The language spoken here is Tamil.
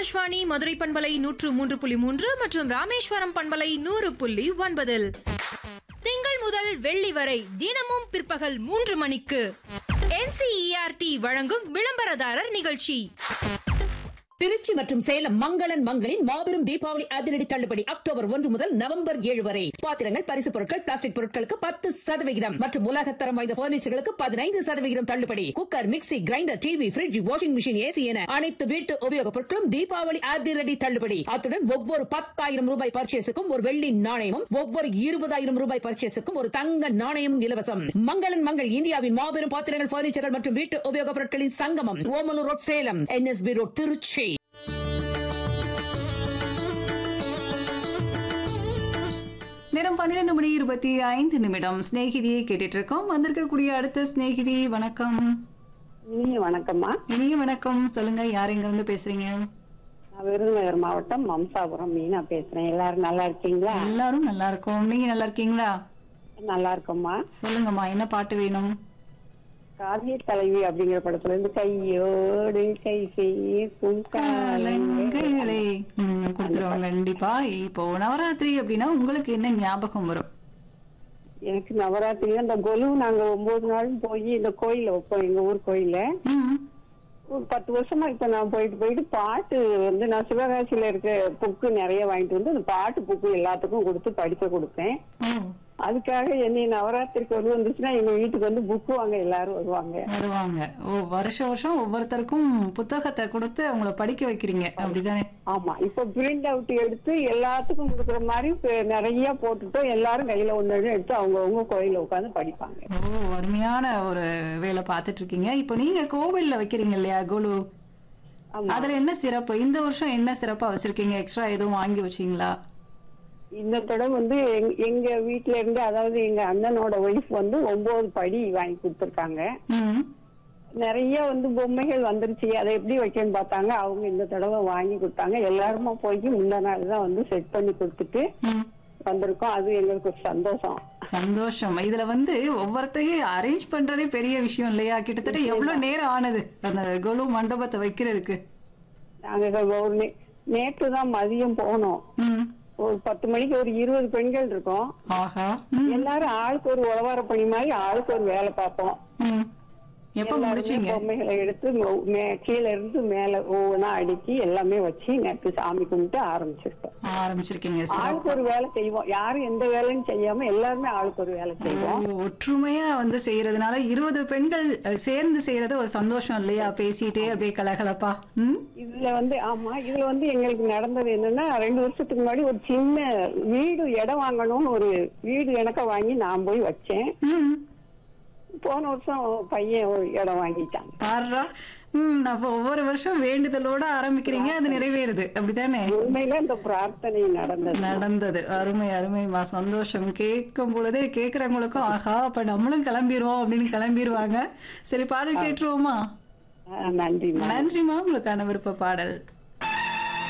ஆகாஷ்வாணி மதுரை பண்பலை நூற்று மூன்று புள்ளி மூன்று மற்றும் ராமேஸ்வரம் பண்பலை நூறு புள்ளி ஒன்பதில் திங்கள் முதல் வெள்ளி வரை தினமும் பிற்பகல் மூன்று மணிக்கு என்சிஇஆர்டி வழங்கும் விளம்பரதாரர் நிகழ்ச்சி திருச்சி மற்றும் சேலம் மங்களன் மங்களின் மாபெரும் தீபாவளி அதிரடி தள்ளுபடி அக்டோபர் ஒன்று முதல் நவம்பர் ஏழு வரை பாத்திரங்கள் பரிசு பொருட்கள் பிளாஸ்டிக் பொருட்களுக்கு பத்து சதவிகிதம் மற்றும் உலகத்தரம் வாய்ந்த பர்னிச்சர்களுக்கு பதினைந்து சதவிகிதம் தள்ளுபடி cooker mixie grinder TV fridge washing machine AC என அனைத்து வீட்டு உபயோகப் பொருட்களும் தீபாவளி அதிரடி தள்ளுபடி அத்துடன் ஒவ்வொரு பத்தாயிரம் ரூபாய் பர்ச்சேஸுக்கும் ஒரு வெள்ளி நாணயமும் ஒவ்வொரு இருபதாயிரம் ரூபாய் பர்ச்சேஸுக்கும் ஒரு தங்க நாணயமும் இலவசம் மங்களன் மங்கள் இந்தியாவின் மாபெரும் பாத்திரங்கள் பர்னிச்சர்கள் மற்றும் வீட்டு உபயோகப் பொருட்களின் சங்கமம் Omalur road Salem NSP road Trichy நேரம் பன்னிரெண்டு மணி இருபத்தி ஐந்து நிமிடம் சிநேகிதியை கேட்டுட்டு இருக்கோம் வந்திருக்கக்கூடிய அடுத்த சிநேகிதி வணக்கம் இனிய வணக்கம்மா இனிய வணக்கம் சொல்லுங்க யார் எங்க இருந்து பேசுறீங்க நான் விருதுநகர் மாவட்டம் மம்சாபுரம் மீனா பேசுறேன் எல்லாரும் நல்லா இருக்கீங்களா எல்லாரும் நல்லா இருக்கோம் நீங்க நல்லா இருக்கீங்களா நல்லா இருக்கோம்மா சொல்லுங்கம்மா என்ன பாட்டு வேணும் காவிய தலைவி அப்படிங்கிற படத்துல இருந்து கையோடு கை சேர்க்கும் காலங்களே காலங்களே ம், கொடுத்துருவோம் கண்டிப்பா இப்போ நவராத்திரி அப்படின்னா உங்களுக்கு என்ன ஞாபகம் வரும் எனக்கு நவராத்திரி அந்த கொலு நாங்க ஒன்பது நாளும் போய் இந்த கோயில வைப்போம் எங்க ஊர் கோயில ம், ஒரு பத்து வருஷமா இப்ப நான் போயிட்டு போயிட்டு பாட்டு வந்து நான் சிவகாசியில இருக்க புக்கு நிறைய வாங்கிட்டு வந்து அந்த பாட்டு புக்கு எல்லாத்துக்கும் கொடுத்து படிக்க கொடுப்பேன் ஓ, அதுக்காக என்னை நவராத்திரிக்கு ஒரு வந்துச்சுன்னா எங்க வீட்டுக்கு வந்து புக்கு வாங்க எல்லாரும் வருவாங்க வருவாங்க ஓ வருஷ வருஷம் ஒவ்வொருத்தருக்கும் புத்தகத்தை கொடுத்து அவங்கள படிக்க வைக்கிறீங்க அப்படிதானே ஆமா இப்ப பிரிண்ட் அவுட் எடுத்து எல்லாத்துக்கும் கொடுக்குற மாதிரி இப்ப நிறைய போட்டுட்டோம் எல்லாரும் கையில ஒண்ணு ஒண்ணு எடுத்து அவங்கவங்க கோயில உட்கார்ந்து படிப்பாங்க ஓ அருமையான ஒரு வேலை பார்த்துட்டு இருக்கீங்க இப்போ நீங்க கோவில்ல வைக்கிறீங்க இல்லையா குலு ஆமா அதுல என்ன சிறப்பு இந்த வருஷம் என்ன சிறப்பா வச்சிருக்கீங்க எக்ஸ்ட்ரா எதுவும் வாங்கி வச்சீங்களா இந்த தடவை வந்து எங்க- எங்க வீட்ல இருந்து அதாவது எங்க அண்ணனோட ஒய்ஃப் வந்து ஒன்பது படி வாங்கி கொடுத்துருக்காங்க ம் நிறைய வந்து பொம்மைகள் வந்துருச்சு அதை எப்படி வைக்கணும்னு பார்த்தாங்க அவங்க இந்த தடவை வாங்கி கொடுத்தாங்க எல்லாருமா போய் முந்தா நாள் தான் வந்து செட் பண்ணி கொடுத்துட்டு ம் வந்திருக்கோம் அது எங்களுக்கு ஒரு சந்தோஷம் சந்தோஷம் இதுல வந்து ஒவ்வொருத்தையும் அரேஞ்ச் பண்றதே பெரிய விஷயம் இல்லையா கிட்டத்தட்ட எவ்வளவு நேரம் ஆனது அந்த கொலு மண்டபத்தை வைக்கிறதுக்கு நாங்க ஒரு நே- நேற்று தான் மதியம் போனோம் ம் ஒரு பத்து மணிக்கு ஒரு இருபது பெண்கள் இருக்கோம் ஆஹா ம் எல்லாரும் ஆளுக்கு ஒரு உழவார பணி மாதிரி ஆளுக்கு ஒரு வேலை பார்ப்போம் ம் எப்ப எல்லாருமே முடிச்சீங்க பொம்மைகளை எடுத்து மொ- மே- கீழே இருந்து மேல ஒவ்வொன்றா அடுக்கி எல்லாமே வச்சு நேற்று சாமி கும்பிட்டு ஆரம்பிச்சிருக்கோம் ஆரம்பிச்சிருக்கீங்க சிறப்பு. ஆளுக்கு ஒரு வேலை செய்வோம் யாரும் எந்த வேலையும் செய்யாம எல்லாருமே ஆளுக்கு ஒரு வேலை செய்வோம் ஓ, ஒற்றுமையா வந்து செய்யறதுனால இருபது பெண்கள் அஹ், சேர்ந்து செய்யறது ஒரு சந்தோஷம் இல்லையா பேசிட்டே அப்படியே கலகலப்பா ம் இதுல வந்து ஆமா இதுல வந்து எங்களுக்கு நடந்தது என்னன்னா ரெண்டு வருஷத்துக்கு முன்னாடி ஒரு சின்ன வீடு இடம் வாங்கணும்னு ஒரு வீடு எனக்கு வாங்கி நான் போய் வச்சேன் ம் போன வருஷம் பையன் ஒரு இடம் வாங்கிட்டாங்க பாருடா ம் அப்போ ஒவ்வொரு வருஷம் வேண்டுதலோட ஆரம்பிக்கிறீங்க அது நிறைவேறுது அப்படிதானே உண்மையில இந்த பிரார்த்தனை நடந்தது நடந்தது அருமை அருமைமா சந்தோஷம் கேட்கும் பொழுதே கேட்கறவங்களுக்கும் ஆஹா அப்ப நம்மளும் கிளம்பிடுவோம் அப்படின்னு கிளம்பிடுவாங்க சரி பாடல் கேட்டுருவோமா ஆஹ் நன்றிம்மா நன்றிமா உங்களுக்கான விருப்ப பாடல்